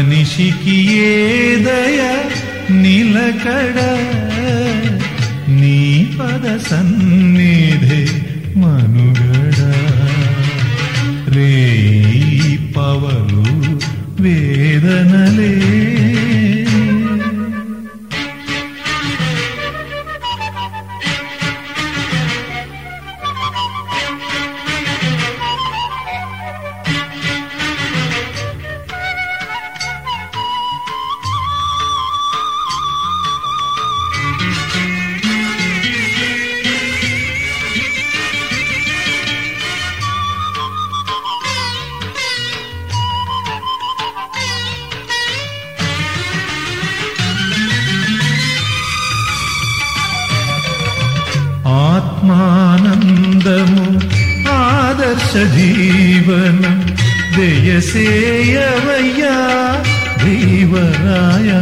మనిషికి ఏదయ నిలకడ నీ పద సన్నిధే మనుగడ రే పవలు వేదనలే ఆత్మానందము ఆదర్శ జీవనం దయసేయవయ్యా జీవరాయా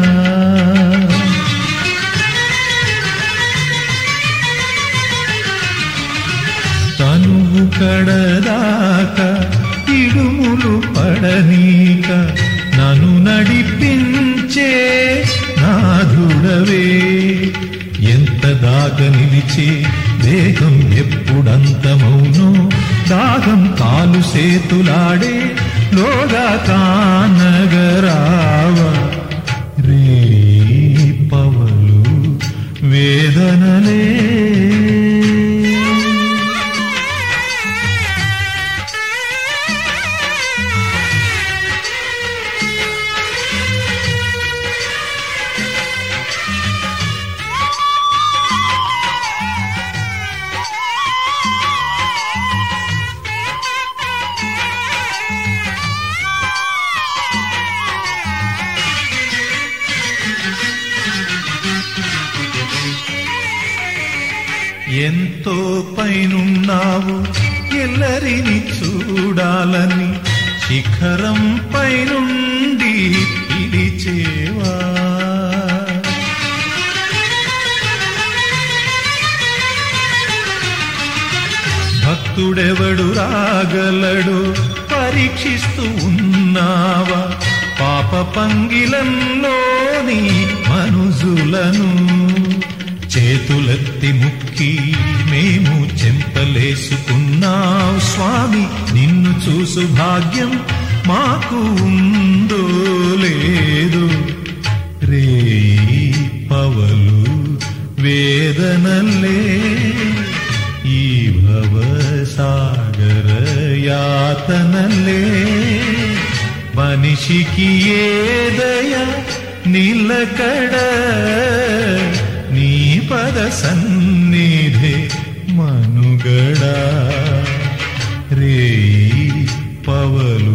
తనువు కడదాక ఇడుములు పడనీక నన్ను నడిపించే నాథుడవే ఎంత దాకా నిలిచే దేహం ఎప్పుడంతమౌనో దాహం కాలు సేతులాడే లోగా కానగరావ రే పవలు వేదనలే ఎంతో పైనున్నావు ఎల్లరిని చూడాలని శిఖరం పైనుండి పిలిచేవా భక్తుడెవడు రాగలడు పరీక్షిస్తూ ఉన్నావా పాప పంగిలంలోని మనుజులను చేతులెత్తి ముక్కి మేము చెంపలేసుకున్నావు స్వామి నిన్ను చూసు భాగ్యం మాకు ఉందో లేదు రే పవలు వేదనలే ఈ భవసాగర యాతనలే మనిషికి ఏదయ నిలకడ నీ పద సన్నిధే మనుగడ రే పవలు